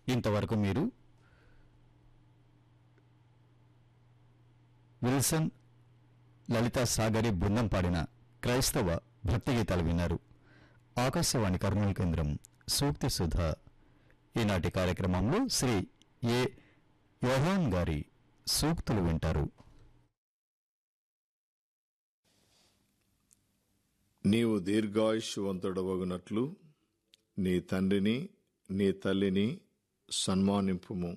ఇంతవరకు మీరు విల్సన్ లలితా సాగరి బృందం పాడిన క్రైస్తవ భక్తి గీతాలు విన్నారు ఆకాశవాణి కర్నూలు కేంద్రం సూక్తి సుధ ఈనాటి కార్యక్రమంలో శ్రీ ఏ యోహాన్ గారి సూక్తులు వింటారు నీవు దీర్ఘాయుష్వంతుడవగునట్లు నీ తండ్రిని నీ తల్లిని సన్మానింపుము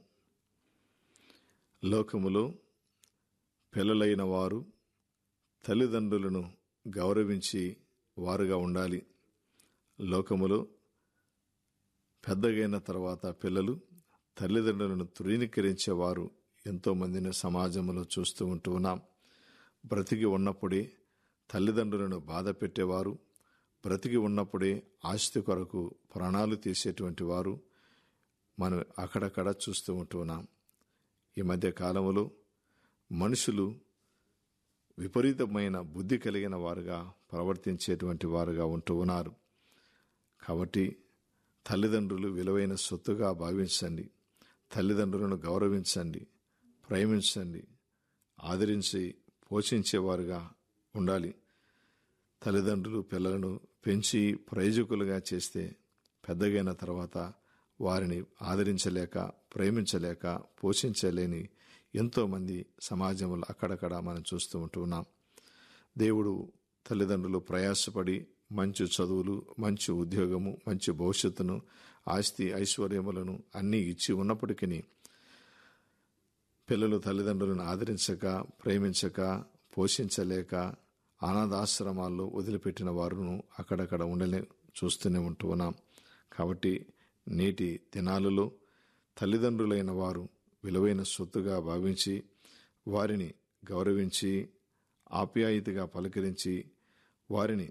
లోకములో పిల్లలైన వారు తల్లిదండ్రులను గౌరవించి వారుగా ఉండాలి లోకములో పెద్దగైన తర్వాత పిల్లలు తల్లిదండ్రులను తృణీకరించేవారు ఎంతోమందిని సమాజంలో చూస్తూ ఉంటూ ఉన్నాం బ్రతికి ఉన్నప్పుడే తల్లిదండ్రులను బాధ పెట్టేవారు బ్రతికి ఉన్నప్పుడే ఆస్తి కొరకు ప్రాణాలు తీసేటువంటి వారు మనం అక్కడక్కడ చూస్తూ ఉంటున్నాం ఈ మధ్య కాలంలో మనుషులు విపరీతమైన బుద్ధి కలిగిన వారుగా ప్రవర్తించేటువంటి వారుగా ఉంటూ ఉన్నారు కాబట్టి తల్లిదండ్రులు విలువైన సొత్తుగా భావించండి తల్లిదండ్రులను గౌరవించండి ప్రేమించండి ఆదరించి పోషించేవారుగా ఉండాలి తల్లిదండ్రులు పిల్లలను పెంచి ప్రయోజకులుగా చేస్తే పెద్దగైన తర్వాత వారిని ఆదరించలేక ప్రేమించలేక పోషించలేని ఎంతోమంది సమాజంలో అక్కడక్కడ మనం చూస్తూ ఉంటున్నాం దేవుడు తల్లిదండ్రులు ప్రయాసపడి మంచి చదువులు మంచి ఉద్యోగము మంచి భవిష్యత్తును ఆస్తి ఐశ్వర్యములను అన్నీ ఇచ్చి ఉన్నప్పటికీ పిల్లలు తల్లిదండ్రులను ఆదరించక ప్రేమించక పోషించలేక అనాథాశ్రమాల్లో వదిలిపెట్టిన వారును అక్కడక్కడ ఉండలే చూస్తూనే ఉంటూ ఉన్నాం కాబట్టి నేటి దినాలలో తల్లిదండ్రులైన వారు విలువైన సొత్తుగా భావించి వారిని గౌరవించి ఆప్యాయతగా పలకరించి వారిని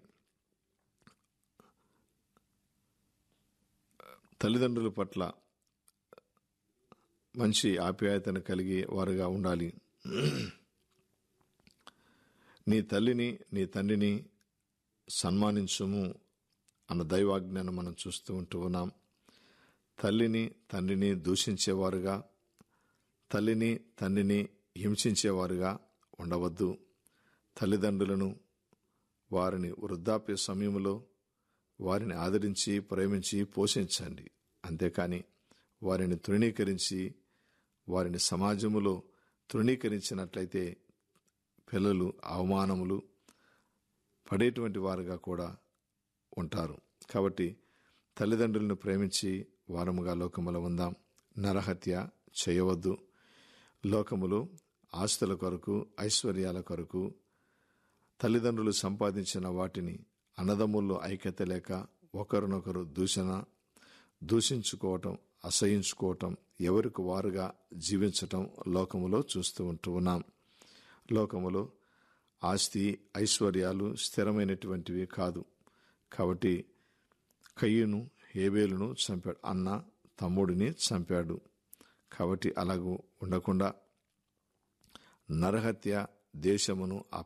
తల్లిదండ్రుల పట్ల మంచి ఆప్యాయతను కలిగి వారుగా ఉండాలి నీ తల్లిని నీ తండ్రిని సన్మానించుము అన్న దైవాజ్ఞను మనం చూస్తూ ఉంటూ ఉన్నాం తల్లిని తండ్రిని దూషించేవారుగా తల్లిని తండ్రిని హింసించేవారుగా ఉండవద్దు తల్లిదండ్రులను వారిని వృద్ధాప్య సమయంలో వారిని ఆదరించి ప్రేమించి పోషించండి అంతేకాని వారిని తృణీకరించి వారిని సమాజములో తృణీకరించినట్లయితే పిల్లలు అవమానములు పడేటువంటి వారుగా కూడా ఉంటారు కాబట్టి తల్లిదండ్రులను ప్రేమించి వారముగా లోకములో ఉందాం నరహత్య చేయవద్దు లోకములో ఆస్తుల కొరకు ఐశ్వర్యాల కొరకు తల్లిదండ్రులు సంపాదించిన వాటిని అన్నదమ్ముల్లో ఐక్యత లేక ఒకరినొకరు దూషణ దూషించుకోవటం అసహించుకోవటం ఎవరికి వారుగా జీవించటం లోకములో చూస్తూ ఉంటూ ఉన్నాం లోకములో ఆస్తి ఐశ్వర్యాలు స్థిరమైనటువంటివి కాదు కాబట్టి కయ్యను హేబేలును చంపాడు అన్న తమ్ముడిని చంపాడు కాబట్టి అలాగూ ఉండకుండా నరహత్య దేశమును